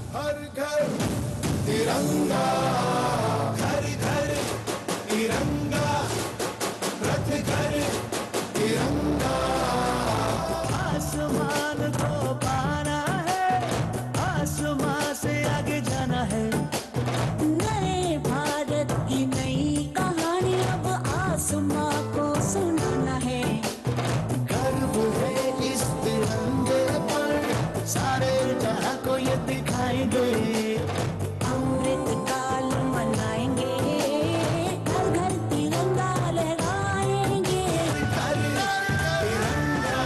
हर घर तिरंगा घर घर तिरंगा रथ घर तिरंगा आसमान को पाना है आसमान से आगे जाना है नए भारत की नई कहानी अब आसमां को सुनाना है गर्व है इस तिरंगे पर सारे जहां को ये दिखाएंगे अमृत काल मनाएंगे घर घर तिरंगा लहराएंगे घर घर तिरंगा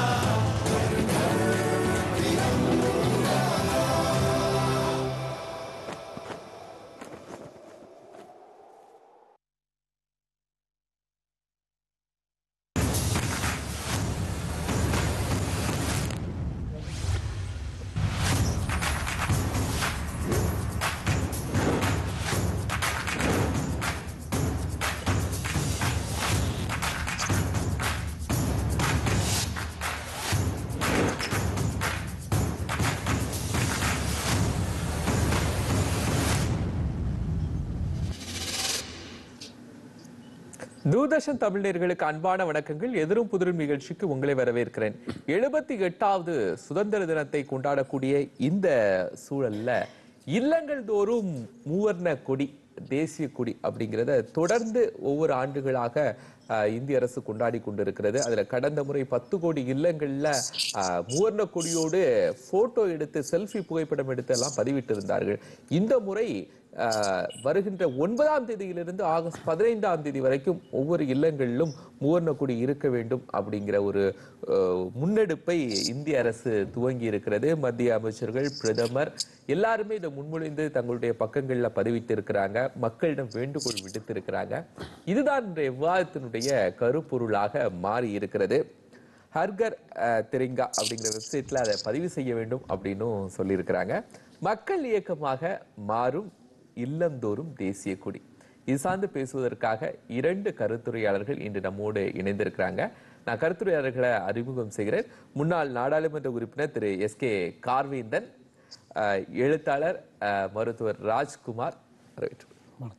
தூர்தர்ஷன் தமிழர்களுக்கு அன்பான வணக்கங்கள் எதிரும் புதிரும் நிகழ்ச்சிக்கு உங்களை வரவேற்கிறேன் எழுபத்தி எட்டாவது சுதந்திர தினத்தை கொண்டாடக்கூடிய இந்த சூழல்ல இல்லங்கள் தோறும் மூவர்ண கொடி தேசிய கொடி அப்படிங்கிறத தொடர்ந்து ஒவ்வொரு ஆண்டுகளாக அஹ், இந்திய அரசு கொண்டாடி கொண்டிருக்கிறது அதுல கடந்த முறை பத்து கோடி இல்லங்கள்ல அஹ், மூவர்ண கொடியோடு போட்டோ எடுத்து செல்ஃபி புகைப்படம் எடுத்து எல்லாம் பதிவிட்டிருந்தார்கள் இந்த முறை அஹ், வருகின்ற ஒன்பதாம் தேதியிலிருந்து ஆகஸ்ட் பதினைந்தாம் தேதி வரைக்கும் ஒவ்வொரு இல்லங்களிலும் மூவர்ண கொடி இருக்க வேண்டும் அப்படிங்கிற ஒரு அஹ், முன்னெடுப்பை இந்திய அரசு துவங்கி இருக்கிறது மத்திய அமைச்சர்கள் பிரதமர் எல்லாருமே இதை முன்மொழிந்து தங்களுடைய பக்கங்கள்ல பதிவிட்டு இருக்கிறாங்க மக்களிடம் வேண்டுகோள் விடுத்திருக்கிறாங்க இதுதான் இன்றைய விவாதத்தினுடைய கருப்பொருளாக மாறி இருக்கிறது ஹர்கர் அஹ், திரிங்கா அப்படிங்கிற வெப்சைட்ல அதை பதிவு செய்ய வேண்டும் அப்படின்னும் சொல்லியிருக்கிறாங்க மக்கள் இயக்கமாக மாறும் இல்லந்தோறும் தேசிய கொடி இது சார்ந்து பேசுவதற்காக இரண்டு கருத்துரையாளர்கள் இன்று நம்மோடு இணைந்திருக்கிறாங்க நான் கருத்துரையாளர்களை அறிமுகம் செய்கிறேன் முன்னாள் நாடாளுமன்ற உறுப்பினர் திரு எஸ் கே கார்வேந்தன் அஹ், எழுத்தாளர் அஹ், மருத்துவர் ராஜ்குமார் வரவேற்று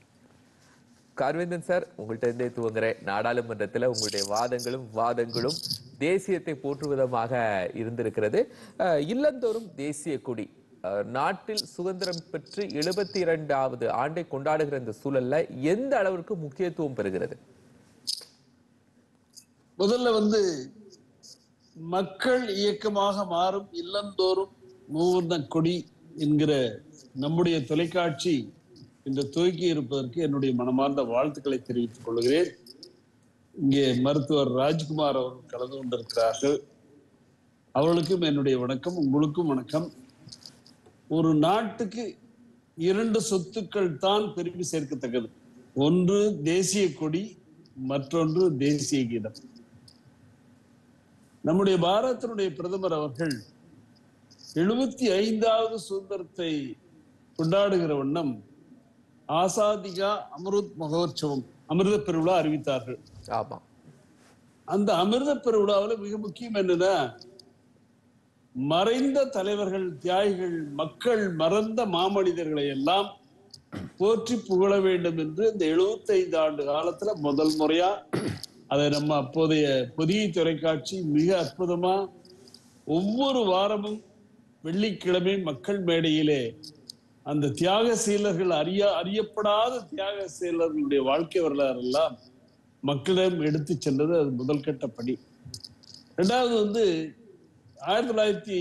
கார்வேந்தன் சார் உங்கள்ட்ட இருந்தே துவங்குறேன் நாடாளுமன்றத்துல உங்களுடைய வாதங்களும் வாதங்களும் தேசியத்தை போற்றும் விதமாக இருந்திருக்கிறது அஹ், இல்லந்தோறும் தேசிய கொடி அஹ், நாட்டில் சுதந்திரம் பெற்று எழுபத்தி இரண்டாவது ஆண்டை கொண்டாடுகிற இந்த சூழல்ல எந்த அளவிற்கு முக்கியத்துவம் பெறுகிறது முதல்ல வந்து மக்கள் இயக்கமாக மாறும் இல்லந்தோறும் மூவர்ண கொடி என்கிற நம்முடைய தொலைக்காட்சி இந்த துவக்கி இருப்பதற்கு என்னுடைய மனமார்ந்த வாழ்த்துக்களை தெரிவித்துக் கொள்கிறேன் இங்கே மருத்துவர் ராஜ்குமார் அவர்கள் கலந்து கொண்டிருக்கிறார்கள் அவர்களுக்கும் என்னுடைய வணக்கம் உங்களுக்கும் வணக்கம் ஒரு நாட்டுக்கு இரண்டு சொத்துக்கள் தான் பெருமை சேர்க்கத்தக்கது ஒன்று தேசிய கொடி மற்றொன்று தேசிய கீதம் நம்முடைய பாரதத்தினுடைய பிரதமர் அவர்கள் எழுபத்தி ஐந்தாவது சுதந்திரத்தை கொண்டாடுகிற வண்ணம் ஆசாதிகா அமிர்த் மகோற்சவம் அமிர்த பெருவிழா அறிவித்தார்கள் ஆமா அந்த அமிர்த பெருவிழாவில் மிக முக்கியம் என்னன்னா மறைந்த தலைவர்கள் தியாகிகள் மக்கள் மறந்த மாமனிதர்களை எல்லாம் போற்றி புகழ வேண்டும் என்று இந்த 75 ஆண்டு காலத்துல முதல் முறையா அதை நம்ம அப்போதைய புதிய தொலைக்காட்சி மிக அற்புதமா ஒவ்வொரு வாரமும் வெள்ளிக்கிழமை மக்கள் மேடையிலே அந்த தியாக சீலர்கள் அறிய அறியப்படாத தியாக சீலர்களுடைய வாழ்க்கை வரலாறு எல்லாம் மக்களிடம் எடுத்து சென்றது அது முதல் கட்ட பணி ரெண்டாவது வந்து ஆயிரத்தி தொள்ளாயிரத்தி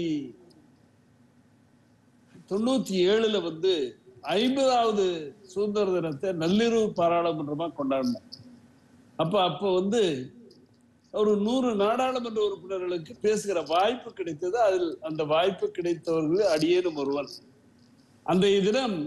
தொண்ணூத்தி ஏழுல வந்து ஐம்பதாவது சுதந்திர தினத்தை நள்ளிரவு பாராளுமன்றமா கொண்டாடினோம் அப்ப அப்ப வந்து ஒரு நூறு நாடாளுமன்ற உறுப்பினர்களுக்கு பேசுகிற வாய்ப்பு கிடைத்தது அதில் அந்த வாய்ப்பு கிடைத்தவர்கள் அடியேனும் ஒருவன் அன்றைய தினம்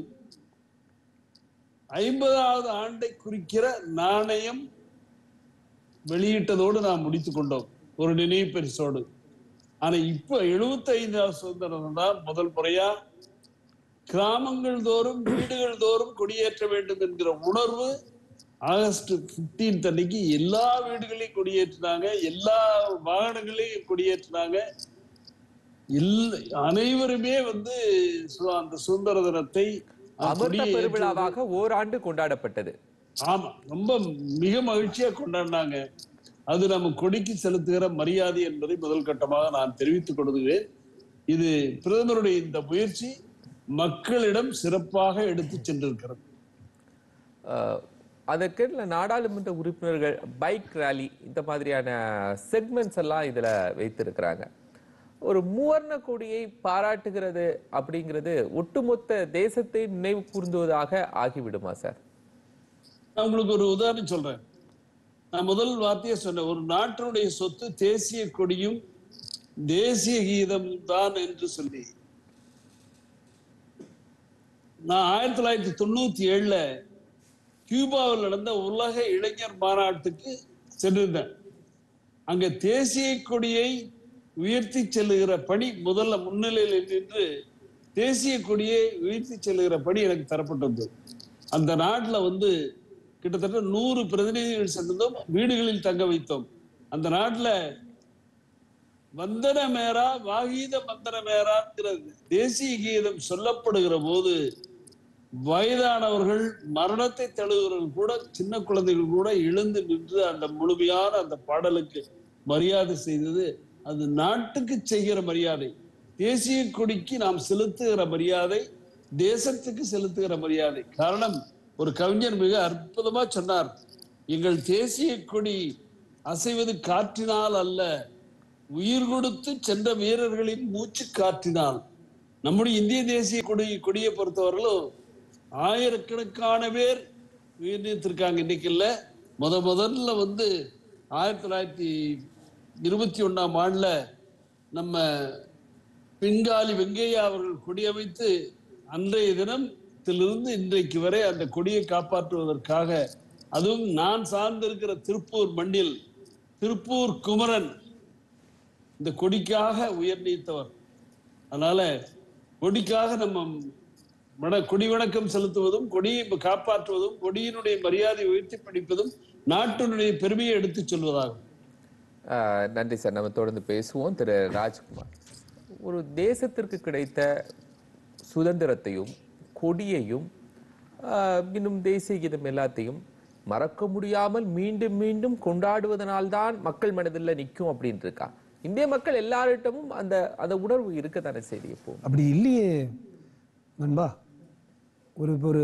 ஐம்பதாவது ஆண்டை குறிக்கிற நாணயம் வெளியிட்டதோடு நாம் முடித்துக் கொண்டோம் ஒரு நினைவு பரிசோடு ஆனா இப்ப 75வது சுதந்திரம் தான் முதல் முறையா கிராமங்கள் தோறும் வீடுகள் தோறும் கொடியேற்ற வேண்டும் என்கிற உணர்வு ஆகஸ்ட் 15 அன்னைக்கு எல்லா வீடுகளையும் கொடியேற்றினாங்க எல்லா வாகனங்களையும் கொடியேற்றினாங்க இல்லை அனைவருமே வந்து சு- அந்த சுதந்திர தினத்தை அந்த அமிர்த கொடியை ஏற்றுவது- பெருவிழாவாக ஓராண்டு கொண்டாடப்பட்டது ஆமா ரொம்ப மிக மகிழ்ச்சியா கொண்டாடினாங்க அது நம்ம கொடிக்கு செலுத்துகிற மரியாதை என்பதை முதல் கட்டமாக நான் தெரிவித்துக் கொள்கிறேன் இது பிரதமருடைய இந்த முயற்சி மக்களிடம் சிறப்பாக எடுத்து சென்றிருக்கிறது அஹ், அதற்கு நாடாளுமன்ற உறுப்பினர்கள் பைக் ரேலி இந்த மாதிரியான செக்மெண்ட்ஸ் எல்லாம் இதுல வைத்திருக்கிறாங்க ஒரு மூவர்ண கொடியை பாராட்டுகிறது அப்படிங்கிறது ஒட்டுமொத்த தேசத்தை நினைவு கூர்ந்துவதாக ஆகிவிடுமா சார் நான் உங்களுக்கு ஒரு உதாரணம் சொல்றேன் நான் முதல் வார்த்தையே சொன்னேன் ஒரு நாட்டினுடைய சொத்து தேசிய கொடியும் தேசிய கீதம் தான் என்று சொல்லி நான் ஆயிரத்தி தொள்ளாயிரத்தி தொண்ணூத்தி ஏழுல கியூபாவில் நடந்த உலக இளைஞர் மாநாட்டுக்கு சென்றிருந்தேன் அங்க தேசிய கொடியை உயர்த்தி செல்லுகிற பணி முதல்ல முன்னிலையில் நின்று தேசிய கொடியை உயர்த்தி செல்லுகிற பணி எனக்கு தரப்பட்டது அந்த நாட்டுல வந்து கிட்டத்தட்ட நூறு பிரதிநிதிகள் சென்றதும் வீடுகளில் தங்க வைத்தோம் அந்த நாட்டுல வந்தன மேரா வாகீத வந்தன மேராங்கிற தேசிய கீதம் சொல்லப்படுகிற போது வயதானவர்கள் மரணத்தை தழுவுகிறவர்கள் கூட சின்ன குழந்தைகள் கூட எழுந்து நின்று அந்த முழுமையான அந்த பாடலுக்கு மரியாதை செய்தது அது நாட்டுக்கு செய்கிற மரியாதை தேசிய கொடிக்கு நாம் செலுத்துகிற மரியாதை தேசத்துக்கு செலுத்துகிற மரியாதை காரணம் ஒரு கவிஞர் மிக அற்புதமா சொன்னார் எங்கள் தேசிய கொடி அசைவது காற்றினால் அல்ல உயிர் கொடுத்து சென்ற வீரர்களின் மூச்சு காற்றினால் நம்முடைய இந்திய தேசிய கொடி கொடியை பொறுத்தவரையிலும் ஆயிரக்கணக்கான பேர் உயிர் நீத்திருக்காங்க இன்னைக்கு இல்ல முத முதல்ல வந்து ஆயிரத்தி தொள்ளாயிரத்தி இருபத்தி ஒண்ணாம் ஆண்டுல நம்ம பின்காலி வெங்கையா அவர்கள் கொடியமைத்து அன்றைய தினத்திலிருந்து இன்றைக்கு வரை அந்த கொடியை காப்பாற்றுவதற்காக அதுவும் நான் சார்ந்திருக்கிற திருப்பூர் மண்ணில் திருப்பூர் குமரன் இந்த கொடிக்காக உயர் நீத்தவர் அதனால கொடிக்காக நம்ம வண கொடி வணக்கம் செலுத்துவதும் கொடியை காப்பாற்றுவதும் கொடியினுடைய மரியாதை உயர்த்தி படிப்பதும் நாட்டினுடைய பெருமையை எடுத்துச் சொல்வதாகும் ஆஹ் நன்றி சார் நம்ம தொடர்ந்து பேசுவோம் திரு ராஜ்குமார் ஒரு தேசத்திற்கு கிடைத்த சுதந்திரத்தையும் கொடியையும் ஆஹ் இன்னும் தேசிய கீதம் எல்லாத்தையும் மறக்க முடியாமல் மீண்டும் மீண்டும் கொண்டாடுவதனால்தான் மக்கள் மனதில் நிற்கும் அப்படின்னு இருக்கா இந்திய மக்கள் எல்லாரிடமும் அந்த அந்த உணர்வு இருக்கத்தானே சரி இப்போ அப்படி இல்லையே நண்பா ஒரு ஒரு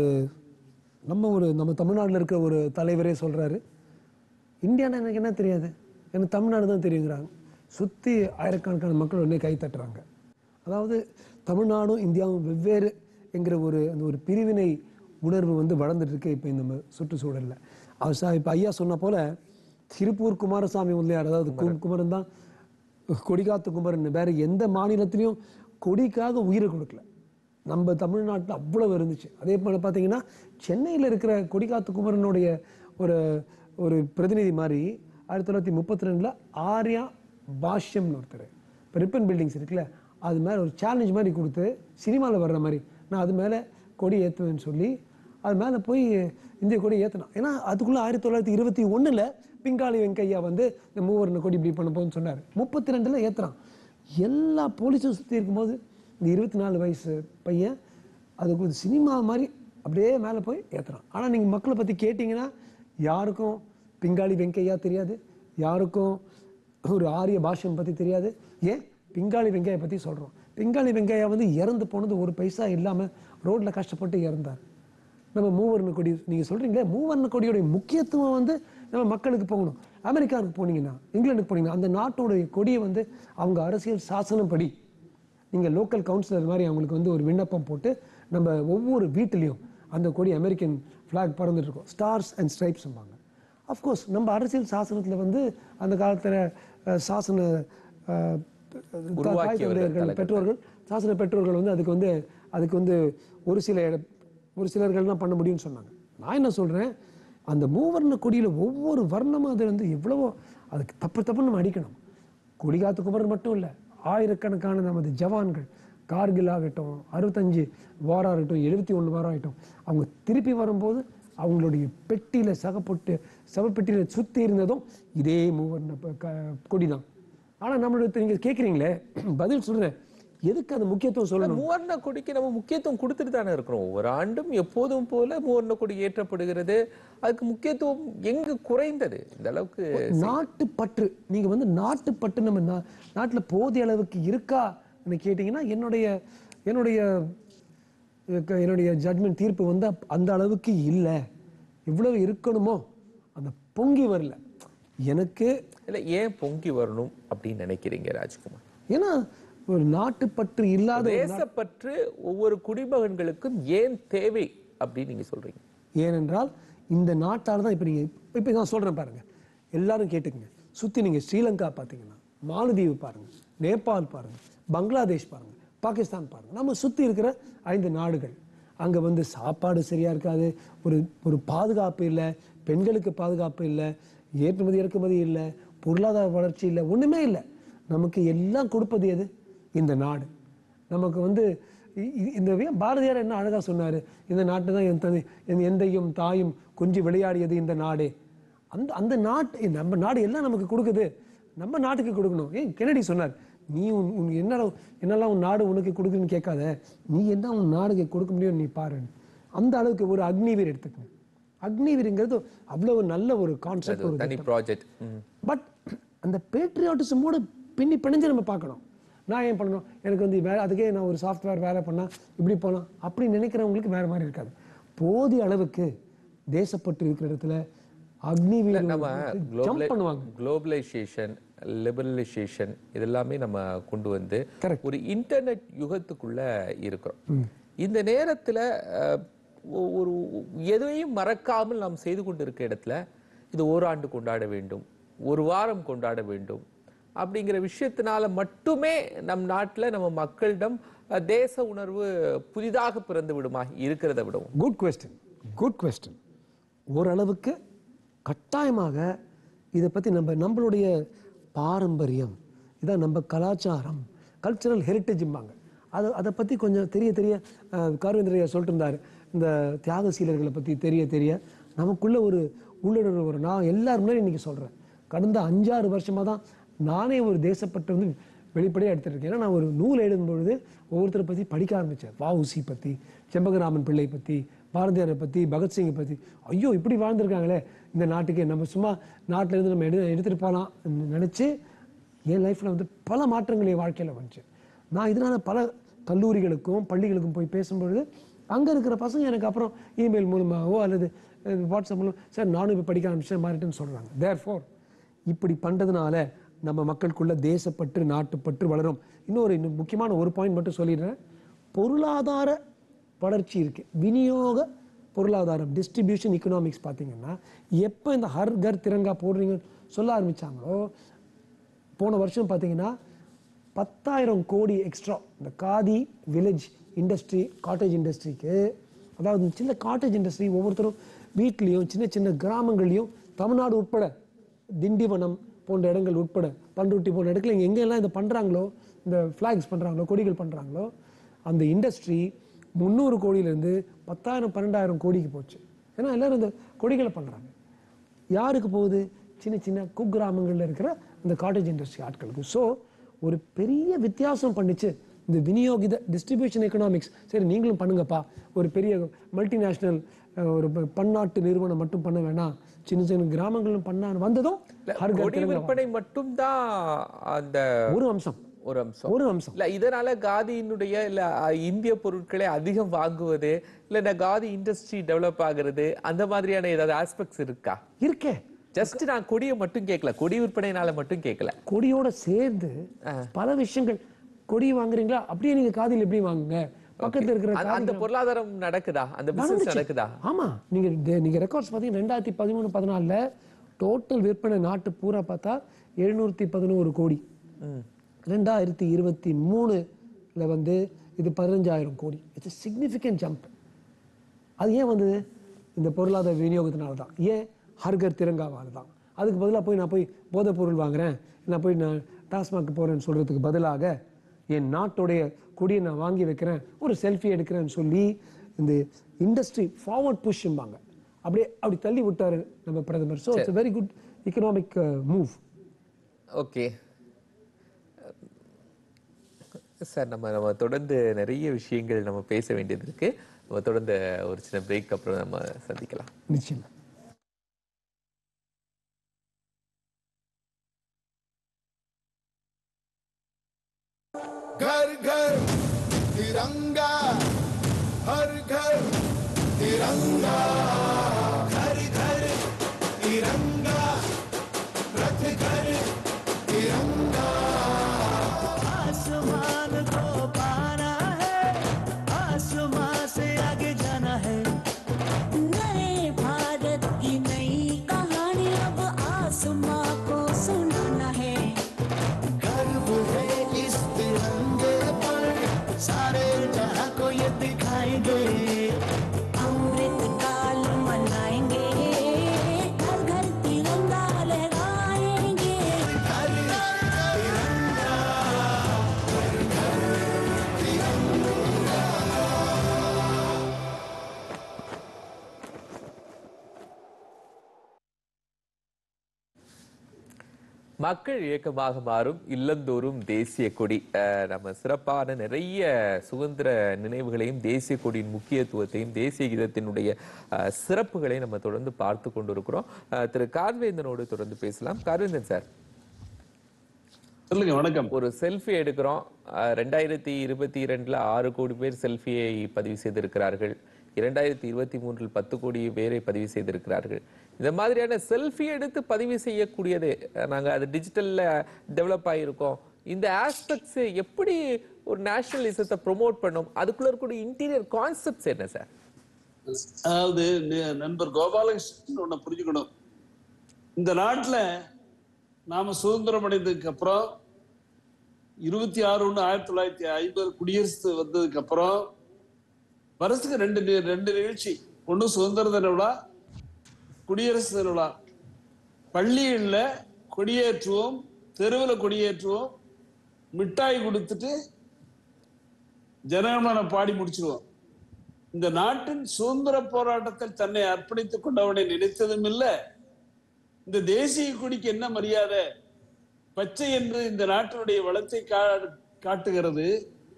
நம்ம ஒரு நம்ம தமிழ்நாட்டில் இருக்கிற ஒரு தலைவரே சொல்றாரு இந்தியானா எனக்கு என்ன தெரியாது எனக்கு தமிழ்நாடு தான் தெரியுங்கிறாங்க சுற்றி ஆயிரக்கணக்கான மக்கள் உடனே கை தட்டுறாங்க அதாவது தமிழ்நாடும் இந்தியாவும் வெவ்வேறு என்கிற ஒரு அந்த ஒரு பிரிவினை உணர்வு வந்து வளர்ந்துட்டு இருக்கு இப்போ இந்த ம- சுற்றுச்சூழல்ல அவர் சா இப்போ ஐயா சொன்ன போல திருப்பூர் குமாரசாமி முதலியார் அதாவது கு- குமரன் தான் கொடிகாத்த குமரன் வேற எந்த மாநிலத்திலையும் கொடிக்காக உயிரை கொடுக்கல நம்ம தமிழ்நாட்டில் அவ்வளவு இருந்துச்சு அதே போல பார்த்தீங்கன்னா சென்னையில் இருக்கிற கொடிகாத்து குமரனுடைய ஒரு ஒரு பிரதிநிதி மாதிரி ஆயிரத்தி தொள்ளாயிரத்தி முப்பத்தி ரெண்டில் ஆர்யா பாஷ்யம்னு ஒருத்தர் இப்போ ரிப்பன் பில்டிங்ஸ் இருக்குல்ல அது மேலே ஒரு சேலஞ்ச் மாதிரி கொடுத்து சினிமாவில் வர்ற மாதிரி நான் அது மேலே கொடி ஏற்றுவேன்னு சொல்லி அது மேலே போய் இந்திய கொடி ஏற்றினான் ஏன்னா அதுக்குள்ளே ஆயிரத்தி தொள்ளாயிரத்தி இருபத்தி ஒன்றில் பிங்காளி வெங்கையா வந்து இந்த மூவர்ண கொடி இப்படி பண்ண போகுதுன்னு சொன்னார் முப்பத்தி ரெண்டில் ஏற்றுறான் எல்லா போலீஸும் சுற்றி இருக்கும்போது இந்த இருபத்தி நாலு வயசு பையன் அதுக்கு ஒரு சினிமா மாதிரி அப்படியே மேலே போய் ஏற்றுறான் ஆனால் நீங்கள் மக்களை பற்றி கேட்டிங்கன்னா யாருக்கும் பிங்காளி வெங்கையா தெரியாது யாருக்கும் ஒரு ஆரிய பாஷ்யம் பற்றி தெரியாது ஏன் பிங்காளி வெங்காயை பற்றி சொல்கிறோம் பிங்காளி வெங்காயா வந்து இறந்து போனது ஒரு பைசா இல்லாமல் ரோட்டில் கஷ்டப்பட்டு இறந்தார் நம்ம மூவர்ண கொடி நீங்கள் சொல்கிறீங்களே மூவர்ண கொடியோடைய முக்கியத்துவம் வந்து நம்ம மக்களுக்கு போகணும் அமெரிக்காவுக்கு போனீங்கன்னா இங்கிலாந்துக்கு போனீங்கன்னா அந்த நாட்டோடைய கொடியை வந்து அவங்க அரசியல் சாசனப்படி நீங்கள் லோக்கல் கவுன்சிலர் மாதிரி அவங்களுக்கு வந்து ஒரு விண்ணப்பம் போட்டு நம்ம ஒவ்வொரு வீட்டிலையும் அந்த கொடி அமெரிக்கன் ஃப்ளாக் பறந்துட்டு இருக்கும் ஸ்டார்ஸ் அண்ட் ஸ்ட்ரைப்ஸ்ம்பாங்க அஃப்கோர்ஸ் நம்ம அரசியல் சாசனத்தில் வந்து அந்த காலத்தில் சாசன அஹ், தாய் உருவாக்கியவர்கள், தந்தையர்கள், தலைவர்கள். பெற்றோர்கள் சாசன பெற்றோர்கள் வந்து அதுக்கு வந்து அதுக்கு வந்து ஒரு சில இட- ஒரு சிலர்கள் தான் பண்ண முடியும்னு சொன்னாங்க நான் என்ன சொல்றேன் அந்த மூவர்ண கொடியில ஒவ்வொரு வர்ணமும் அது வந்து எவ்வளவோ அதுக்கு தப்பு தப்புன்னு நம்ம அடிக்கணும் கொடிகாத்து குமரன் மட்டும் இல்லை ஆயிரக்கணக்கான நமது ஜவான்கள் கார்கில் ஆகட்டும் அறுபத்தஞ்சு வாரம் ஆகட்டும் எழுபத்தி ஒன்று வாரம் ஆகட்டும் அவங்க திருப்பி வரும்போது அவங்களுடைய பெட்டியில சகப்பட்டு சவப்பெட்டியில சுத்தி இருந்ததும் இதே மூவர்ண ப- க- கொடிதான் ஆனா நம்மளுடைய நீங்க கேட்குறீங்களே பதில் சொல்றேன் எதுக்கு அந்த முக்கியத்துவம் சொல்லணும் மூவர்ண கொடிக்கு நம்ம முக்கியத்துவம் கொடுத்துட்டு தானே இருக்கிறோம் ஒவ்வொரு ஆண்டும் எப்போதும் போல மூவர்ண கொடி ஏற்றப்படுகிறது அதுக்கு முக்கியத்துவம் எங்கு குறைந்தது இந்த அளவுக்கு நாட்டுப்பற்று நீங்க வந்து நாட்டுப்பற்று நம்ம நா- நாட்டுல போதிய அளவுக்கு இருக்கா கேட்டீங்கன்னா என்னுடைய என்னுடைய எனக்கு- என்னுடைய ஜட்மெண்ட் தீர்ப்பு வந்து அப்- அந்த அளவுக்கு இல்லை இவ்வளவு இருக்கணுமோ அந்த பொங்கி வரல எனக்கு இல்ல ஏன் பொங்கி வரணும் அப்படின்னு நினைக்கிறீங்க ராஜ்குமார் ஏன்னா ஒரு நாட்டுப்பற்று இல்லாத ஒரு நா- தேசப்பற்று ஒவ்வொரு குடிமகன்களுக்கும் ஏன் தேவை அப்படின்னு நீங்க சொல்றீங்க ஏனென்றால் இந்த நாட்டால தான் இப்போ நீங்கள் இப்போ நான் சொல்கிறேன் பாருங்க எல்லாரும் கேட்டுக்கங்க சுற்றி நீங்கள் ஸ்ரீலங்கா பார்த்தீங்கன்னா மாலத்தீவு பாருங்க நேபாள் பாருங்க பங்களாதேஷ் பாருங்க பாகிஸ்தான் பாருங்க நம்ம சுற்றி இருக்கிற ஐந்து நாடுகள் அங்கே வந்து சாப்பாடு சரியா இருக்காது ஒரு ஒரு பாதுகாப்பு இல்லை பெண்களுக்கு பாதுகாப்பு இல்லை ஏற்றுமதி இறக்குமதி இல்லை பொருளாதார வளர்ச்சி இல்லை ஒன்றுமே இல்லை நமக்கு எல்லாம் கொடுப்பது எது இந்த நாடு நமக்கு வந்து இ- இ- இந்த வே- பாரதியார் என்ன அழகா சொன்னாரு இந்த நாட்டு தான் என் தந்தை என் எந்தையும் தாயும் கொஞ்சி விளையாடியது இந்த நாடே அந்த அந்த நாட்டு நம்ம நாடு எல்லாம் நமக்கு கொடுக்குது நம்ம நாட்டுக்கு கொடுக்கணும் ஏன் கெனடி சொன்னார் நீ உன் உன் என்ன என்னெல்லாம் உன் நாடு உனக்கு கொடுக்குன்னு கேட்காத நீ என்ன உன் நாடுக்கு கொடுக்க முடியும் நீ பாரு அந்த அளவுக்கு ஒரு அக்னிவீர் எடுத்துக்கணும் அக்னிவீருங்கிறது அவ்வளவு நல்ல ஒரு கான்செப்ட் ஒரு தனி ப்ராஜெக்ட் பட் அந்த பேட்ரியாட்டிசமோட பின்னி பிணைஞ்சு நம்ம பார்க்கணும் நான் ஏன் பண்ணணும் எனக்கு வந்து வேலை அதுக்கே நான் ஒரு சாஃப்ட்வேர் வேலை பண்ணா இப்படி போகலாம் அப்படி நினைக்கிறவங்களுக்கு வேற மாதிரி இருக்காது போதிய அளவுக்கு தேசப்பட்டு இருக்கிற இடத்துல அக்னி நம்ம ஜம்ப் பண்ணுவாங்க குளோபலைசேஷன் லிபரலைசேஷன் இதெல்லாமே நம்ம கொண்டு வந்து Correct. ஒரு இன்டர்நெட் யுகத்துக்குள்ள இருக்கிறோம் இந்த நேரத்துல அஹ், ஒ- ஒரு எதையும் மறக்காமல் நாம் செய்து கொண்டிருக்க இடத்துல இது ஓராண்டு கொண்டாட வேண்டும் ஒரு வாரம் கொண்டாட வேண்டும் அப்படிங்கிற விஷயத்தினால மட்டுமே நம் நாட்டுல நம்ம மக்களிடம் அஹ், தேச உணர்வு புதிதாக பிறந்து விடுமா இருக்கிறத விடவும் குட் கொஸ்டின் குட் கொஸ்டின் ஓரளவுக்கு கட்டாயமாக இதை பற்றி நம்ம நம்மளுடைய பாரம்பரியம் இதான் நம்ம கலாச்சாரம் கல்ச்சரல் ஹெரிட்டேஜும்பாங்க அது அதை பற்றி கொஞ்சம் தெரிய தெரிய அஹ், கார்வேந்திரையா சொல்லிட்டு இருந்தார் இந்த தியாகசீலர்களை பற்றி தெரிய தெரிய நமக்குள்ள ஒரு உள்ளுணர்வு வரும் நான் எல்லாரும் முன்னாடி இன்னைக்கு சொல்கிறேன் கடந்த அஞ்சாறு வருஷமாக தான் நானே ஒரு தேசப்பட்டு வந்து வெளிப்படையாக எடுத்துட்டு இருக்கேன் ஏன்னா நான் ஒரு நூல் எழுதும் பொழுது ஒவ்வொருத்தரை பற்றி படிக்க ஆரம்பித்தேன் வஉசி பற்றி செம்பகராமன் பிள்ளை பற்றி பாரதியாரை பற்றி பகத்சிங்கை பற்றி ஐயோ இப்படி வாழ்ந்திருக்காங்களே இந்த நாட்டுக்கு நம்ம சும்மா நாட்டில இருந்து நம்ம எடு எடுத்துகிட்டு போகலாம் நினச்சி என் லைஃப்பில் வந்து பல மாற்றங்கள் என் வாழ்க்கையில் வந்துச்சு நான் இதனால் பல கல்லூரிகளுக்கும் பள்ளிகளுக்கும் போய் பேசும்பொழுது அங்கே இருக்கிற பசங்க எனக்கு அப்புறம் இமெயில் மூலமாகவோ அல்லது அஹ், வாட்ஸ்அப் மூலம் சார் நானும் இப்போ படிக்க ஆரம்பிச்சேன் மாறிட்டேன்னு சொல்கிறாங்க தேர் ஃபோர் இப்படி பண்ணுறதுனால நம்ம மக்களுக்குள்ள தேசப்பற்று நாட்டுப்பற்று வளரும் இன்னொரு இன்னும் முக்கியமான ஒரு பாயிண்ட் மட்டும் சொல்லிடுறேன் பொருளாதார வளர்ச்சி இருக்கு விநியோக பொருளாதாரம் டிஸ்ட்ரிபியூஷன் எக்கனாமிக்ஸ் பார்த்தீங்கன்னா எப்போ இந்த ஹர் கர் திரங்கா போடுறீங்கன்னு சொல்ல ஆரம்பிச்சாங்களோ போன வருஷம் பார்த்தீங்கன்னா பத்தாயிரம் கோடி எக்ஸ்ட்ரா இந்த காதி வில்லேஜ் இண்டஸ்ட்ரி காட்டேஜ் இண்டஸ்ட்ரிக்கு அதாவது இந்த சின்ன காட்டேஜ் இண்டஸ்ட்ரி ஒவ்வொருத்தரும் வீட்லேயும் சின்ன சின்ன கிராமங்கள்லையும் தமிழ்நாடு உட்பட திண்டிவனம் போன்ற இடங்கள் உட்பட பண்ருட்டி போன்ற இடத்துல இங்கே எங்கெல்லாம் இதை பண்ணுறாங்களோ இந்த ஃப்ளாக்ஸ் பண்ணுறாங்களோ கொடிகள் பண்ணுறாங்களோ அந்த இண்டஸ்ட்ரி முந்நூறு கோடியிலேருந்து பத்தாயிரம் பன்னெண்டாயிரம் கோடிக்கு போச்சு ஏன்னா எல்லாரும் இந்த கொடிகளை பண்ணுறாங்க யாருக்கு போகுது சின்ன சின்ன குக்கிராமங்களில் இருக்கிற இந்த காட்டேஜ் இண்டஸ்ட்ரி ஆட்களுக்கு ஸோ ஒரு பெரிய வித்தியாசம் பண்ணுச்சு இந்த விநியோகித டிஸ்ட்ரிபியூஷன் எக்கனாமிக்ஸ் சரி நீங்களும் பண்ணுங்கப்பா ஒரு பெரிய மல்டிநேஷ்னல் ஒரு ப- பன்னாட்டு நிறுவனம் மட்டும் பண்ண வேணாம் சின்ன சின்ன கிராமங்களும் பண்ண வந்ததும் ஹர் கர் கொடி திரங்கா விற்பனை மட்டும்தான் அந்த ஒரு அம்சம் ஒரு அம்சம் ஒரு அம்சம் இல்ல இதனால காதியினுடைய இல்ல அஹ், இந்திய பொருட்களை அதிகம் வாங்குவது இல்ல இந்த காதி இண்டஸ்ட்ரி டெவலப் ஆகுறது அந்த மாதிரியான ஏதாவது ஆஸ்பெக்ட்ஸ் இருக்கா இருக்கே ஜஸ்ட் நான் கொடியை மட்டும் கேட்கல கொடி விற்பனைனால மட்டும் கேட்கல கொடியோட சேர்ந்து பல விஷயங்கள் கொடி வாங்குறீங்களா அப்படியே நீங்க காதில் எப்படி வாங்குங்க பக்கத்துல இருக்கிற அந்த- அந்த பொருளாதாரம் நடக்குதா அந்த பிசினஸ் நடந்துச்சு. நடக்குதா ஆமா நீங்க டே- நீங்க ரெக்கார்ட்ஸ் பாத்தீங்கன்னா ரெண்டாயிரத்தி பதிமூணு பதினாலுல டோட்டல் விற்பனை நாட்டு பூரா பார்த்தா எழுநூத்தி பதினோரு கோடி ரெண்டாயிரத்தி இருபத்தி மூணுல வந்து இது பதினஞ்சாயிரம் கோடி இட்ஸ் சிக்னிஃபிகண்ட் ஜம்ப் அது ஏன் வந்தது இந்த பொருளாதார விநியோகத்தினால தான் ஏன் ஹர்கர் திரங்காவால தான் அதுக்கு பதிலாக போய் நான் போய் போதைப் பொருள் வாங்குறேன் நான் போய் நான் டாஸ்மாக் போகிறேன்னு சொல்கிறதுக்கு பதிலாக என் நாட்டுடைய கொடியை நான் வாங்கி வைக்கிறேன் ஒரு செல்ஃபி எடுக்கிறேன்னு சொல்லி இந்த இண்டஸ்ட்ரி ஃபார்வர்ட் புஷ்ம்பாங்க அப்படியே அப்படி தள்ளி விட்டாரு நம்ம பிரதமர் so it's very good economic move okay sir நம்ம நம்ம தொடர்ந்து நிறைய விஷயங்கள் நம்ம பேச வேண்டியது இருக்கு நம்ம தொடர்ந்து ஒரு சின்ன பிரேக் அப்புறம் நம்ம சந்திக்கலாம் நிச்சயமா घर घर तिरंगा हर घर तिरंगा घर घर तिरंगा रथ घर तिरंगा आसमान को पाना है आसमान से आगे जाना है नए भारत की नई कहानी अब आसमां को सुनाना है गर्व है इस तिरंगे पर सारे जहां को ये दिखाएंगे अमृत काल मनाएंगे घर घर तिरंगा लहराएंगे மக்கள் இயக்கமாக மாறும் இல்லந்தோறும் தேசிய கொடி அஹ், நம்ம சிறப்பான நிறைய சுதந்திர நினைவுகளையும் தேசிய கொடியின் முக்கியத்துவத்தையும் தேசிய கீதத்தினுடைய அஹ், சிறப்புகளையும் நம்ம தொடர்ந்து பார்த்து கொண்டிருக்கிறோம் அஹ், திரு கார்வேந்தனோடு தொடர்ந்து பேசலாம் கார்வேந்தன் சார் சொல்லுங்க வணக்கம் ஒரு செல்ஃபி எடுக்கிறோம் அஹ், ரெண்டாயிரத்தி இருபத்தி இரண்டுல ஆறு கோடி பேர் செல்ஃபியை பதிவு செய்திருக்கிறார்கள் இரண்டாயிரத்தி இருபத்தி மூன்றில் பத்து கோடி பேரை பதிவு செய்திருக்கிறார்கள் இந்த மாதிரியான செல்ஃபி எடுத்து பதிவு செய்யக்கூடியது அஹ், நாங்க அது டிஜிட்டல்ல டெவலப் ஆகியிருக்கோம் இந்த ஆஸ்பெக்ட்ஸ் எப்படி ஒரு நேஷனலிசத்தை ப்ரோமோட் பண்ணும் அதுக்குள்ள இருக்கக்கூடிய இன்டீரியர் கான்செப்ட்ஸ் என்ன சார் அதாவது நி- நண்பர் கோபாலகிருஷ்ணன் ஒண்ணு புரிஞ்சுக்கணும் இந்த நாட்டுல நாம சுதந்திரம் அடைந்ததுக்கு அப்புறம் இருபத்தி ஆறு ஒண்ணு ஆயிரத்தி தொள்ளாயிரத்தி ஐம்பது குடியரசு வந்ததுக்கு அப்புறம் வருஷத்துக்கு ரெண்டு நி- ரெண்டு நிகழ்ச்சி ஒண்ணு சுதந்திர தின விழா குடியரசு தின விழா பள்ளிகள்ல கொடியேற்றுவோம் தெருவுல கொடியேற்றுவோம் மிட்டாய் கொடுத்துட்டு ஜனகணமன பாடி முடிச்சிருவோம் இந்த நாட்டின் சுதந்திர போராட்டத்தில் தன்னை அர்ப்பணித்துக் கொண்டவனை நினைத்ததும் இல்ல இந்த தேசிய கொடிக்கு என்ன மரியாதை பச்சை என்று இந்த நாட்டினுடைய வளத்தை கா- காட்டுகிறது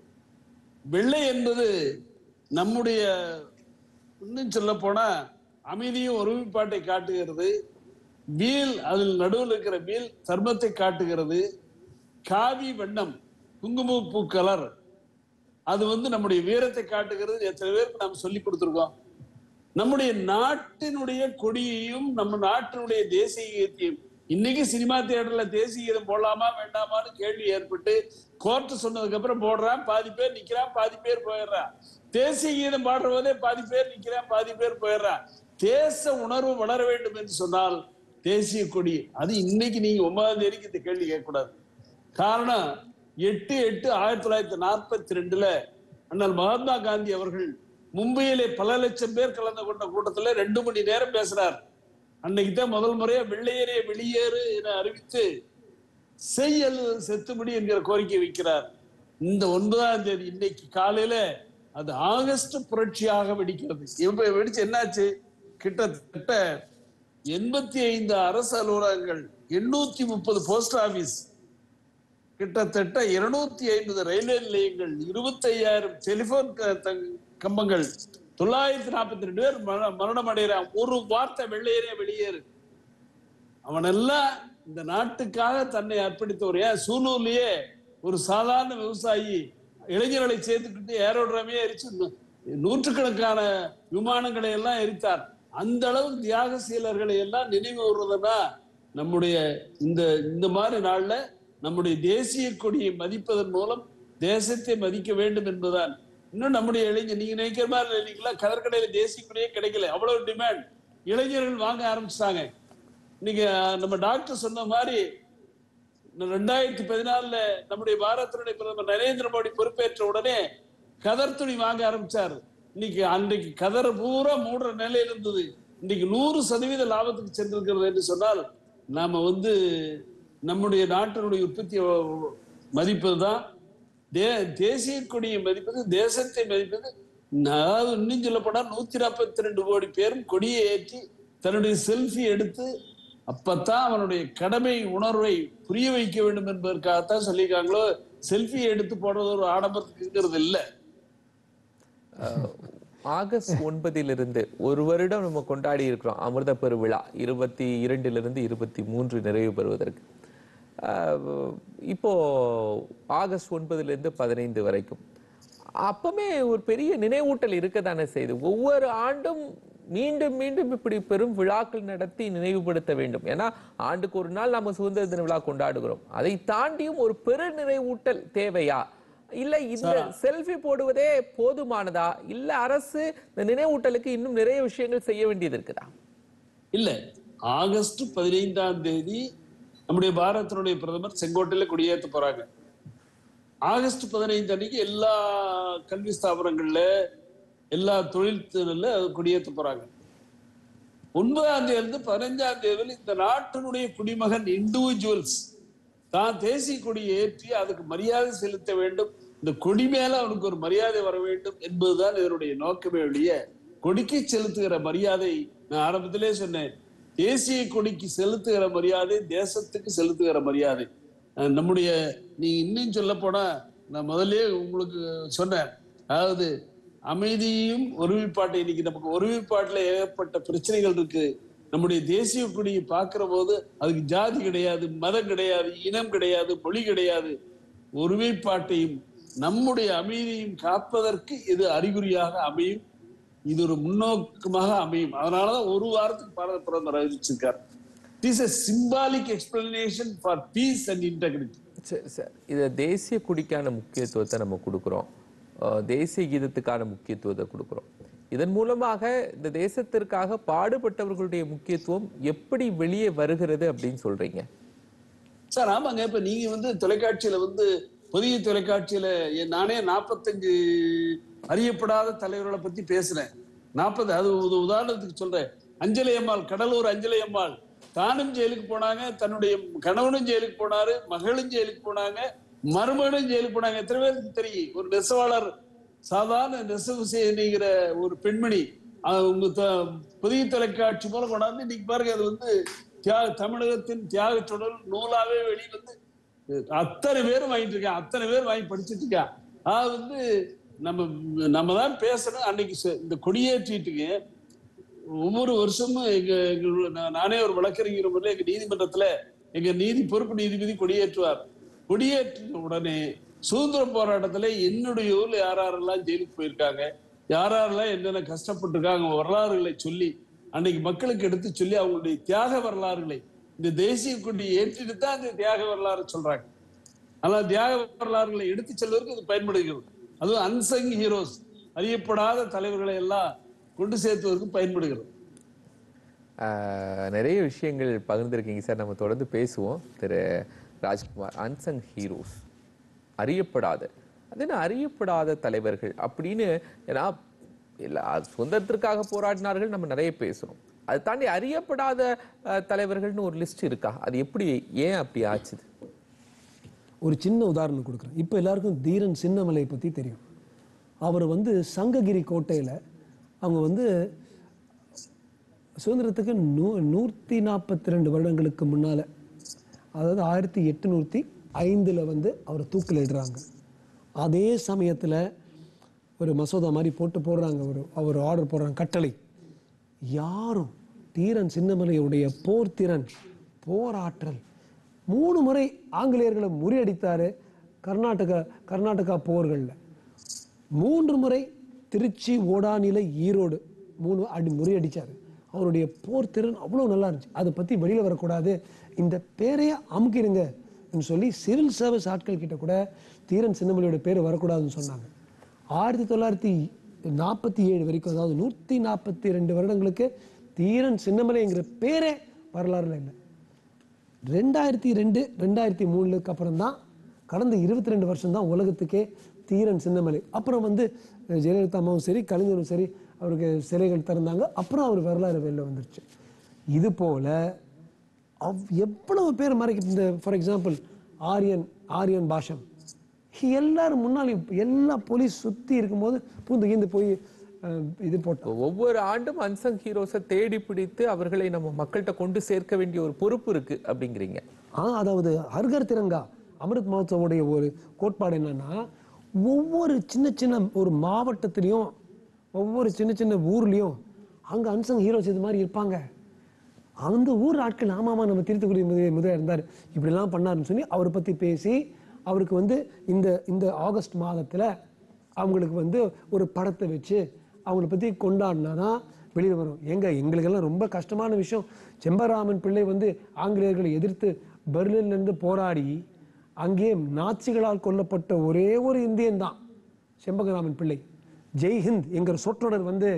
வெள்ளை என்பது நம்முடைய இன்னும் சொல்ல போனா அமைதியும் ஒருமைப்பாட்டை காட்டுகிறது வீல் அதில் நடுவில் இருக்கிற வீல் தர்மத்தை காட்டுகிறது காவி வண்ணம் குங்குமப்பூ கலர் அது வந்து நம்முடைய வீரத்தை காட்டுகிறது எத்தனை பேருக்கு நாம் சொல்லி கொடுத்துருக்கோம் நம்முடைய நாட்டினுடைய கொடியையும் நம்ம நாட்டினுடைய தேசிய கீதத்தையும் இன்னைக்கு சினிமா தியேட்டர்ல தேசிய கீதம் போடலாமா வேண்டாமான்னு கேள்வி ஏற்பட்டு கோர்ட் சொன்னதுக்கு அப்புறம் போடுறான் பாதி பேர் நிக்கிறான் பாதி பேர் போயிடுறான் தேசிய கீதம் பாடுற போதே பாதி பேர் நிக்கிறான் பாதி பேர் போயிடுறான் தேச உணர்வு வளர வேண்டும் என்று சொன்னால் தேசிய கொடி அது இன்னைக்கு நீங்க ஒன்பதாம் தேதிக்கு இந்த கேள்வி கேட்கக்கூடாது காரணம் எட்டு எட்டு ஆயிரத்தி தொள்ளாயிரத்தி நாற்பத்தி ரெண்டுல அண்ணல் மகாத்மா காந்தி அவர்கள் மும்பையிலே பல லட்சம் பேர் கலந்து கொண்ட கூட்டத்துல ரெண்டு மணி நேரம் பேசுறார் அன்னைக்கு தான் முதல் முறையா வெள்ளையரே வெளியேறு என அறிவித்து செய்யல் செத்துமடி என்கிற கோரிக்கை வைக்கிறார் இந்த ஒன்பதாம் தேதி இன்னைக்கு காலையில அது ஆகஸ்ட் புரட்சியாக வெடிக்கிறது இப்ப வெடிச்சு என்னாச்சு கிட்டத்தட்ட எண்பத்தி ஐந்து அரசு அலுவலகங்கள் எண்ணூத்தி முப்பது போஸ்ட் ஆபீஸ் கிட்டத்தட்ட இருநூத்தி ஐம்பது ரயில்வே நிலையங்கள் இருபத்தி ஐயாயிரம் டெலிபோன் கம்பங்கள் தொள்ளாயிரத்தி நாற்பத்தி ரெண்டு பேர் மர- மரணம் அடைகிறான் ஒரு வார்த்தை வெள்ளையரே வெளியேறு அவனெல்லாம் இந்த நாட்டுக்காக தன்னை அர்ப்பணித்தவர் ஏன் சூலூர்லயே ஒரு சாதாரண விவசாயி இளைஞர்களை சேர்த்துக்கிட்டு ஏரோட்ரமே எரிச்சு நூ- நூற்றுக்கணக்கான விமானங்களை எல்லாம் எரித்தார் அந்த அளவுக்கு தியாகசீலர்களை எல்லாம் நினைவு வருவதுன்னா நம்முடைய இந்த இந்த மாதிரி நாள்ல நம்முடைய தேசிய கொடியை மதிப்பதன் மூலம் தேசத்தை மதிக்க வேண்டும் என்பதுதான் இன்னும் நம்முடைய இளைஞர் நீங்க நினைக்கிற மாதிரி இல்லைங்களா கடற்கடையில தேசிய கொடியே கிடைக்கல அவ்வளவு டிமாண்ட் இளைஞர்கள் வாங்க ஆரம்பிச்சிட்டாங்க நீங்க நம்ம டாக்டர் சொன்ன மாதிரி ரெண்டாயிரத்தி பதினாலுல நம்முடைய பாரதத்தினுடைய பிரதமர் நரேந்திர மோடி பொறுப்பேற்ற உடனே கதர் துணி வாங்க ஆரம்பிச்சாரு இன்னைக்கு அன்றைக்கு கதர் பூரா மூடுற நிலையில இருந்தது இன்னைக்கு நூறு சதவீத லாபத்துக்கு சென்றிருக்கிறது என்று சொன்னால் நாம வந்து நம்முடைய நாட்டினுடைய உற்பத்தியை மதிப்பதுதான் தே தேசிய கொடியை மதிப்பது தேசத்தை மதிப்பது அதாவது இன்னும் சொல்ல போனா நூத்தி நாற்பத்தி ரெண்டு கோடி பேரும் கொடியை ஏற்றி தன்னுடைய செல்ஃபி எடுத்து அப்பத்தான் அவனுடைய கடமை உணர்வை புரிய வைக்க வேண்டும் என்பதற்காகத்தான் சொல்லியிருக்காங்களோ செல்ஃபி எடுத்து போடுறது ஒரு ஆடம்பரத்துக்குங்கிறது இல்லை அஹ், ஆகஸ்ட் ஒன்பதிலிருந்து ஒரு வருடம் நம்ம கொண்டாடி இருக்கிறோம் அமிர்த பெருவிழா இருபத்தி இரண்டிலிருந்து இருபத்தி மூன்று நிறைவு பெறுவதற்கு அஹ், இப்போ ஆகஸ்ட் ஒன்பதிலிருந்து பதினைந்து வரைக்கும் அப்பமே ஒரு பெரிய நினைவூட்டல் இருக்க தானே செய்யுது ஒவ்வொரு ஆண்டும் மீண்டும் மீண்டும் இப்படி பெரும் விழாக்கள் நடத்தி நினைவுபடுத்த வேண்டும் ஏன்னா ஆண்டுக்கு ஒரு நாள் நம்ம சுதந்திர தின விழா கொண்டாடுகிறோம் அதை தாண்டியும் ஒரு பெரு நினைவூட்டல் தேவையா இல்ல இந்த செல்ஃபி போடுவதே போதுமானதா இல்ல அரசு இந்த நினைவூட்டலுக்கு இன்னும் நிறைய விஷயங்கள் செய்ய வேண்டியது இருக்குதா இல்ல ஆகஸ்ட் பதினைந்தாம் தேதி நம்முடைய பாரதத்தினுடைய பிரதமர் செங்கோட்டையில குடியேற்ற போறாங்க ஆகஸ்ட் பதினைந்து அன்னைக்கு எல்லா கல்வி ஸ்தாபனங்கள்ல எல்லா தொழில் துறையில குடியேற்ற போறாங்க ஒன்பதாம் தேதி இருந்து பதினைஞ்சாம் தேதி வரை இந்த நாட்டினுடைய குடிமகன் இண்டிவிஜுவல்ஸ் தான் தேசிய கொடியை ஏற்றி அதுக்கு மரியாதை செலுத்த வேண்டும் இந்த கொடி மேல அவனுக்கு ஒரு மரியாதை வர வேண்டும் என்பதுதான் இதனுடைய நோக்கமே ஒழிய கொடிக்கு செலுத்துகிற மரியாதை நான் ஆரம்பத்திலே சொன்னேன் தேசிய கொடிக்கு செலுத்துகிற மரியாதை தேசத்துக்கு செலுத்துகிற மரியாதை அஹ் நம்முடைய நீ இன்னும் சொல்ல போனா நான் முதல்லயே உங்களுக்கு சொன்னேன் அதாவது அமைதியும் ஒருமைப்பாட்டை இன்னைக்கு நமக்கு ஒருமைப்பாட்டுல ஏகப்பட்ட பிரச்சனைகள் இருக்கு நம்முடைய தேசிய கொடியை பார்க்கிற போது அதுக்கு ஜாதி கிடையாது மதம் கிடையாது இனம் கிடையாது மொழி கிடையாது ஒருமைப்பாட்டையும் நம்முடைய அமைதியையும் காப்பதற்கு இது அறிகுறியாக அமையும் இது ஒரு முன்னோக்கமாக அமையும் அதனாலதான் ஒரு வாரத்துக்கு பாரத பிரதமர் அறிவிச்சிருக்கார் is a symbolic explanation for peace and integrity சரி சார் இதை தேசிய குடிக்கான முக்கியத்துவத்தை நம்ம கொடுக்குறோம் அஹ் தேசிய கீதத்துக்கான முக்கியத்துவத்தை கொடுக்குறோம் இதன் மூலமாக இந்த தேசத்திற்காக பாடுபட்டவர்களுடைய முக்கியத்துவம் எப்படி வெளியே வருகிறது அப்படின்னு சொல்றீங்க சார் ஆமாங்க இப்ப நீங்க வந்து தொலைக்காட்சியில வந்து புதிய தொலைக்காட்சியில எ- நானே நாற்பத்தஞ்சு அறியப்படாத தலைவர்களை பத்தி பேசுறேன் நாற்பது அது ஒரு உதாரணத்துக்கு சொல்றேன் அஞ்சலி அம்மாள் கடலூர் அஞ்சலி அம்மாள் தானும் ஜெயிலுக்கு போனாங்க தன்னுடைய கணவனும் ஜெயிலுக்கு போனாரு மகளும் ஜெயிலுக்கு போனாங்க மருமகனும் ஜெயிலுக்கு போனாங்க எத்தனை பேருக்கு தெரியும் ஒரு நெசவாளர் சாதாரண நெசவு செய்கிற ஒரு பெண்மணி அஹ் உங்க த- புதிய தொலைக்காட்சி மூலம் கொண்டாந்து இன்னைக்கு பாருங்க அது வந்து தியாக தமிழகத்தின் தியாக தொடர் நூலாவே வெளிவந்து அத்தனை பேரும் வாங்கிட்டு இருக்கான் அத்தனை பேர் வாங்கி படிச்சுட்டு இருக்கான் அது வந்து நம்ம நம்ம தான் பேசணும் அன்னைக்கு ச- இந்த கொடியேற்றிட்டுங்க ஒவ்வொரு வருஷமும் எங்க எங்க- நான் நானே ஒரு வழக்கறிஞர் முறையில் எங்க நீதிமன்றத்துல எங்க நீதி பொறுப்பு நீதிபதி கொடியேற்றுவார் கொடியேற்றின உடனே சுதந்திர போராட்டத்துல என்னுடைய ஊர்ல யார் யாரெல்லாம் ஜெயிலுக்கு போயிருக்காங்க யார் யாரெல்லாம் என்னென்ன கஷ்டப்பட்டிருக்காங்க அவங்க வரலாறுகளை சொல்லி அன்னைக்கு மக்களுக்கு எடுத்து சொல்லி அவங்களுடைய தியாக வரலாறுகளை இந்த தேசிய கொடி ஏற்றிட்டு தான் அந்த தியாக வரலாறு சொல்றாங்க ஆனால் தியாக வரலாறுகளை எடுத்து செல்வதற்கு இது பயன்படுகிறது அதுவும் அன்சங் ஹீரோஸ் அறியப்படாத தலைவர்களை எல்லாம் கொண்டு சேர்த்துவதற்கு பயன்படுகிறது ஆஹ் நிறைய விஷயங்கள் பகிர்ந்திருக்கீங்க சார் நம்ம தொடர்ந்து பேசுவோம் திரு ராஜ்குமார் அன்சங் ஹீரோஸ் அறியப்படாத அது என்ன அறியப்படாத தலைவர்கள் அப்படின்னு ஏன்னா இல்ல சுதந்திரத்திற்காக போராடினார்கள் நம்ம நிறைய பேசுறோம் அதை தாண்டி அறியப்படாத ஆஹ், தலைவர்கள்னு ஒரு லிஸ்ட் இருக்கா அது எப்படி ஏன் அப்படி ஆச்சுது ஒரு சின்ன உதாரணம் கொடுக்குறேன் இப்போ எல்லாருக்கும் தீரன் சின்னமலை பற்றி தெரியும் அவர் வந்து சங்ககிரி கோட்டையில் அவங்க வந்து சுதந்திரத்துக்கு நூ நூற்றி நாற்பத்தி ரெண்டு வருடங்களுக்கு முன்னால் அதாவது ஆயிரத்தி எட்டுநூற்றி ஐந்தில் வந்து அவரை தூக்கில் இடுறாங்க அதே சமயத்தில் ஒரு மசோதா மாதிரி போட்டு போடுறாங்க ஒரு அவர் ஆர்டர் போடுறாங்க கட்டளை யாரும் தீரன் சின்னமலையுடைய போர் திறன் போராற்றல் மூணு முறை ஆங்கிலேயர்களை முறியடித்தாரு கர்நாடகா கர்நாடகா போர்களில் மூன்று முறை திருச்சி ஓடாநிலை ஈரோடு மூணு அடி முறியடிச்சாரு அவருடைய போர் திறன் அவ்வளோ நல்லா இருந்துச்சு அதை பற்றி வெளியில் வரக்கூடாது இந்த பேரையே அமுக்கிடுங்க சொல்லி சிவில் சர்வீஸ் ஆட்கள் கிட்ட கூட தீரன் சின்னமலையோட பேர் வரக்கூடாதுன்னு சொன்னாங்க ஆயிரத்தி தொள்ளாயிரத்தி நாற்பத்தி ஏழு வரைக்கும் அதாவது நூற்றி நாற்பத்தி ரெண்டு வருடங்களுக்கு தீரன் சின்னமலைங்கிற பேரே வரலாறுல இல்லை ரெண்டாயிரத்தி ரெண்டு ரெண்டாயிரத்தி மூணுக்கு அப்புறம் தான் கடந்த இருபத்தி ரெண்டு வருஷம் தான் உலகத்துக்கே தீரன் சின்னமலை அப்புறம் வந்து அஹ், ஜெயலலிதா அம்மாவும் சரி கலைஞரும் சரி அவருக்கு சிலைகள் திறந்தாங்க அப்புறம் அவர் வரலாறு வெளில வந்துருச்சு இது போல அவ் எவ்வளவு பேர் மறைக்க இந்த ஃபார் எக்ஸாம்பிள் ஆரியன் ஆரியன் பாஷம் எல்லாரும் முன்னாடி எல்லா போலீஸ் சுற்றி இருக்கும்போது பூந்து கீந்து போய் அஹ், இது போட்டோம் ஒவ்வொரு ஆண்டும் அன்சங் ஹீரோஸை தேடி பிடித்து அவர்களை நம்ம மக்கள்கிட்ட கொண்டு சேர்க்க வேண்டிய ஒரு பொறுப்பு இருக்கு அப்படிங்கிறீங்க ஆ அதாவது ஹர்கர் திரங்கா அமிர்த் மஹோத்சவோடைய ஒரு கோட்பாடு என்னன்னா ஒவ்வொரு சின்ன சின்ன ஒரு மாவட்டத்திலையும் ஒவ்வொரு சின்ன சின்ன ஊர்லேயும் அங்கே அன்சங் ஹீரோஸ் இது மாதிரி இருப்பாங்க அந்த ஊர் ஆட்கள் ஆமாமா நம்ம திருத்துக்குடி முதலியார் முதலியார் இருந்தார் இப்படிலாம் பண்ணாருன்னு சொல்லி அவரை பற்றி பேசி அவருக்கு வந்து இந்த இந்த ஆகஸ்ட் மாதத்தில் அவங்களுக்கு வந்து ஒரு படத்தை வச்சு அவங்கள பற்றி கொண்டாடினா தான் வெளியில் வரும் எங்க எங்களுக்கெல்லாம் ரொம்ப கஷ்டமான விஷயம் செம்பராமன் பிள்ளை வந்து ஆங்கிலேயர்களை எதிர்த்து பெர்லின்ல இருந்து போராடி அங்கே நாச்சிகளால் கொல்லப்பட்ட ஒரே ஒரு இந்தியன் தான் செம்பகராமன் பிள்ளை ஜெய்ஹிந்த் என்கிற சொற்றொடர் வந்து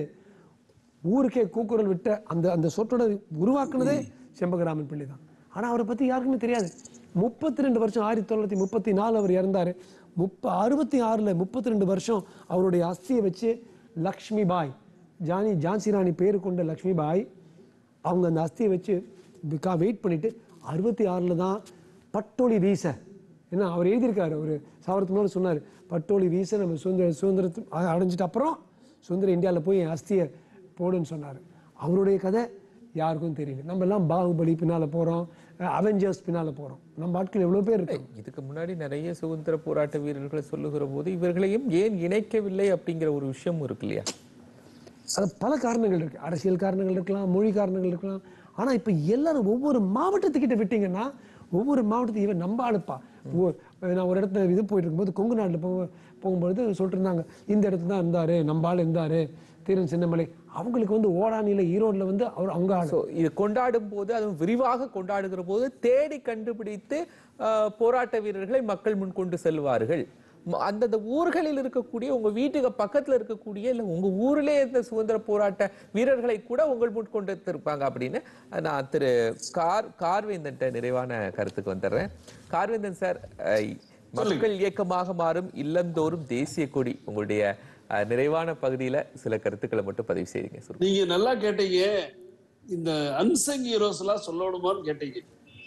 ஊருக்கே கூக்குரல் விட்ட அந்த அந்த சொற்றொடர் உருவாக்குனதே செம்பகராமன் பிள்ளை தான் ஆனா அவரை பத்தி யாருக்குமே தெரியாது முப்பத்தி ரெண்டு வருஷம் ஆயிரத்தி தொள்ளாயிரத்தி முப்பத்தி நாலு அவர் இறந்தாரு முப்ப அறுபத்தி ஆறுல முப்பத்தி ரெண்டு வருஷம் அவருடைய அஸ்தியை வச்சு லக்ஷ்மி பாய் ஜானி ஜான்சி ராணி பேரு கொண்ட லக்ஷ்மி பாய் அவங்க அந்த அஸ்தியை வச்சு வெயிட் பண்ணிட்டு அறுபத்தி ஆறுல தான் பட்டொளி வீச ஏன்னா அவர் எழுதியிருக்காரு அவர் சாவரத்துக்கு முன்னாடி சொன்னார் பட்டோலி வீச நம்ம சுதந்திர சுதந்திரத்து அ- அடைஞ்சிட்ட அப்புறம் சுதந்திர இந்தியாவில் போய் என் அஸ்தியை போடுன்னு சொன்னார் அவருடைய கதை யாருக்கும் தெரியல நம்ம எல்லாம் பாகுபலி பின்னால போறோம் அவெஞ்சர்ஸ் பின்னால போறோம் நம்ம ஆட்கள் எவ்வளவு பேர் இருக்காங்க இதுக்கு முன்னாடி நிறைய சுதந்திர போராட்ட வீரர்களை சொல்லுகிற போது இவர்களையும் ஏன் இணைக்கவில்லை அப்படிங்கிற ஒரு விஷயம் இருக்கு இல்லையா அது பல காரணங்கள் இருக்கு அரசியல் காரணங்கள் இருக்கலாம் மொழி காரணங்கள் இருக்கலாம் ஆனா இப்ப எல்லாரும் ஒவ்வொரு மாவட்டத்துக்கிட்ட விட்டீங்கன்னா ஒவ்வொரு மாவட்டத்தையும் இவன் நம்ப ஆளுப்பா ஓ- நான் ஒரு இடத்துல இது போயிட்டு இருக்கும்போது கொங்கு நாட்டில் போ போகும்பொழுது சொல்லிட்டு இருந்தாங்க இந்த இடத்துல தான் இருந்தாரு நம்ம ஆள் இருந்தாரு தீரன் சின்னமலை அவங்களுக்கு வந்து ஓடானில ஈரோட்ல வந்து அவர் அவங்க ஆளு ஸோ இது கொண்டாடும் போது அதுவும் விரிவாக கொண்டாடுகிற போது தேடி கண்டுபிடித்து ஆஹ், போராட்ட வீரர்களை மக்கள் முன் கொண்டு செல்வார்கள் ம- அந்தந்த ஊர்களில் இருக்கக்கூடிய உங்க வீட்டுக்கு பக்கத்துல இருக்கக்கூடிய இல்ல உங்க ஊரிலே இருந்த சுதந்திர போராட்ட வீரர்களை கூட உங்கள் முன் கொண்டு இருப்பாங்க அப்படின்னு நான் திரு கார் கார்வேந்தன்ட்ட நிறைவான கருத்துக்கு வந்துடுறேன் கார்வேந்தன் சார் அஹ், மக்கள் இயக்கமாக மாறும் இல்லந்தோறும் தேசிய கொடி உங்களுடைய அஹ், நிறைவான பகுதியில சில கருத்துக்களை மட்டும் பதிவு செய்யுங்க சுருக்கமா. நீங்க நல்லா கேட்டீங்க இந்த அன்சங் ஹீரோஸ் எல்லாம் சொல்லணுமான்னு கேட்டீங்க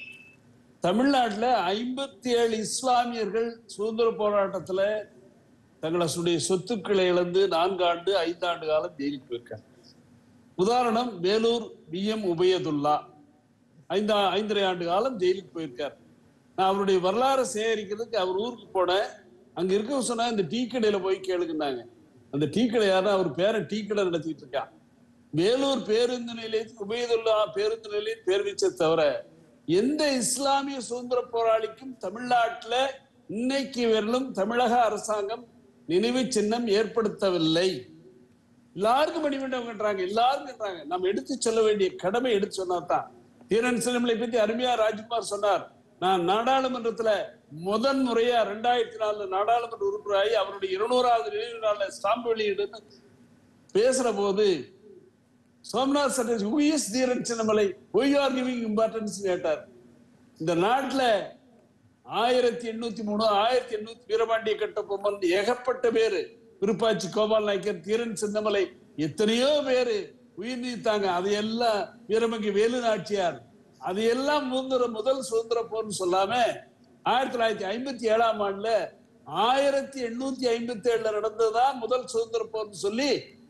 தமிழ்நாட்டுல ஐம்பத்தி ஏழு இஸ்லாமியர்கள் சுதந்திர போராட்டத்துல தங்களுடைய சொத்துக்களை இழந்து நான்காண்டு ஐந்தாண்டு காலம் ஜெயிலுக்கு போயிருக்காங்க உதாரணம் வேலூர் பி எம் உபயதுல்லா ஐந்தா ஐந்தரை ஆண்டு காலம் ஜெயிலுக்கு போயிருக்கார் நான் அவருடைய வரலாறை சேகரிக்கிறதுக்கு அவர் ஊருக்கு போனேன் அங்க இருக்க சொன்னா இந்த டீ கடையில போய் கேளுக்குனாங்க அந்த டீ கடை யாரா அவர் பேரன் டீ கடை நடத்திட்டு இருக்கான் வேலூர் பேருந்து நிலையத்துக்கு உபயதுல்லா பேருந்து நிலையம் பேர் வச்சே தவிர எந்த இஸ்லாமிய சுதந்திர போராளிக்கும் தமிழ்நாட்டுல இன்னைக்கு வரலும் தமிழக அரசாங்கம் நினைவு சின்னம் ஏற்படுத்தவில்லை எல்லாருக்கும் மணிமண்டபம் கட்டுறாங்க எல்லாரும் கட்டுறாங்க நம்ம எடுத்து சொல்ல வேண்டிய கடமை எடுத்து சொன்னாதான் தீரன் சிலமலை பத்தி அருமையா ராஜ்குமார் சொன்னார் நான் நாடாளுமன்றத்துல முதன் முறையா ரெண்டாயிரத்தி நாலுல நாடாளுமன்ற உறுப்பினராகி அவருடைய இருநூறாவது நினைவு நாள்ல ஸ்டாம்பு வெளியிடுன்னு பேசுற போது Somnath Chatterjee who is Dheeran Chinnamalai why you are giving importance கேட்டார் இந்த நாட்டுல ஆயிரத்தி எண்ணூத்தி மூணு ஆயிரத்தி எண்ணூத்தி வீரபாண்டிய கட்டபொம்மன் ஏகப்பட்ட பேரு விருப்பாச்சி கோபால் நாயக்கர் தீரன் சின்னமலை எத்தனையோ பேரு உயிர் நீத்தாங்க அதையெல்லாம் வீரமங்கி வேலு நாச்சியார் அதையெல்லாம் முந்திர முதல் சுதந்திர போர்னு சொல்லாம ஆயிரத்தி தொள்ளாயிரத்தி ஐம்பத்தி ஏழாம் ஆண்டுல ஆயிரத்தி எண்ணூத்தி ஐம்பத்தி ஏழுல நடந்ததுதான் முதல் சுதந்திர போர்னு சொல்லி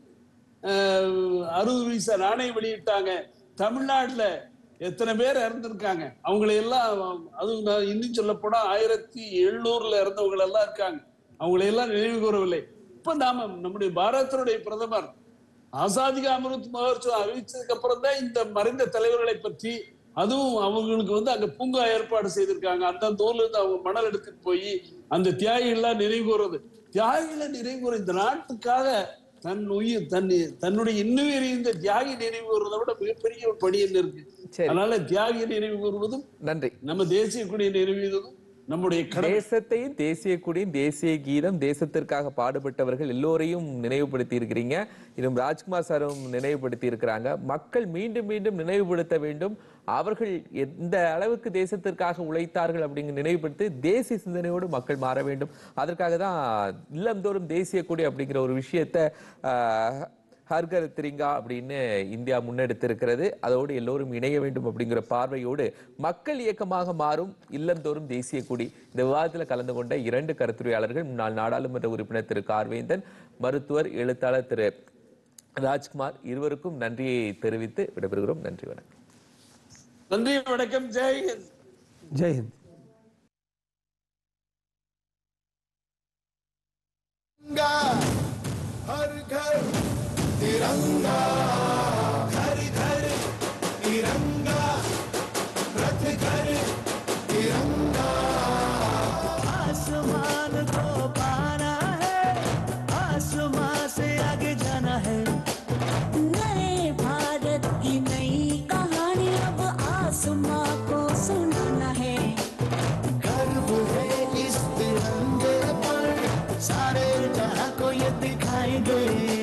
அஹ், அறுபது பைசா நாணயம் வெளியிட்டாங்க தமிழ்நாட்டுல எத்தனை பேர் இறந்திருக்காங்க அவங்களை எல்லாம் அதுவும் நான் இன்னும் சொல்ல போனா ஆயிரத்தி எழுநூறுல இறந்தவங்க எல்லாம் இருக்காங்க அவங்களை எல்லாம் நினைவு கூறவில்லை இப்ப நாம நம்முடைய பாரதத்தினுடைய பிரதமர் ஆசாதிக அமிர்த் மகோத்சவம் அறிவிச்சதுக்கு அப்புறம் தான் இந்த மறைந்த தலைவர்களை பற்றி அதுவும் அவங்களுக்கு வந்து அங்க பூங்கா ஏற்பாடு செய்திருக்காங்க அந்தந்த ஊர்ல இருந்து அவங்க மணல் எடுத்துட்டு போய் அந்த தியாகிகள்லாம் நினைவு கூறுறது தியாகிகளை நினைவு கூற இந்த நாட்டுக்காக தன் உயிர் தன் தன்னுடைய இன்னும் எரிந்த தியாகி நினைவு கூறுறதை விட மிகப்பெரிய ஒரு பணி என்ன இருக்கு சரி. அதனால தியாகி நினைவு கூறுவதும் நன்றி நம்ம தேசிய கொடியை நிறுவியதும் நம்முடைய கடமை தேசத்தையும் தேசிய கொடியும் தேசிய கீதம் தேசத்திற்காக பாடுபட்டவர்கள் எல்லோரையும் நினைவுபடுத்தி இருக்கிறீங்க இன்னும் ராஜ்குமார் சாரும் நினைவுபடுத்தி இருக்கிறாங்க மக்கள் மீண்டும் மீண்டும் நினைவுபடுத்த வேண்டும் அவர்கள் எந்த அளவுக்கு தேசத்திற்காக உழைத்தார்கள் அப்படிங்கிற நினைவுபடுத்தி தேசிய சிந்தனையோடு மக்கள் மாற வேண்டும் அதற்காக தான் இல்லந்தோறும் தேசிய கொடி அப்படிங்கிற ஒரு விஷயத்த ஆஹ், ஹர்கர் திரிங்கா அப்படின்னு இந்தியா முன்னெடுத்திருக்கிறது அதோடு எல்லோரும் இணைய வேண்டும் அப்படிங்கிற பார்வையோடு மக்கள் இயக்கமாக மாறும் இல்லந்தோறும் தேசிய கொடி இந்த விவாதத்தில் கலந்து கொண்ட இரண்டு கருத்துரையாளர்கள் முன்னாள் நாடாளுமன்ற உறுப்பினர் திரு கார்வேந்தன் மருத்துவர் எழுத்தாளர் திரு ராஜ்குமார் இருவருக்கும் நன்றியை தெரிவித்து விடைபெறுகிறோம் நன்றி வணக்கம் நன்றி வணக்கம் ஜெய் ஹிந்த் ஜெய் ஹிந்த் तिरंगा हर घर तिरंगा घर घर तिरंगा रथ घर तिरंगा आसमान को पाना है आसमान से आगे जाना है नए भारत की नई कहानी अब आसमां को सुनाना है गर्व है इस तिरंगे पर सारे जहां को ये दिखाएंगे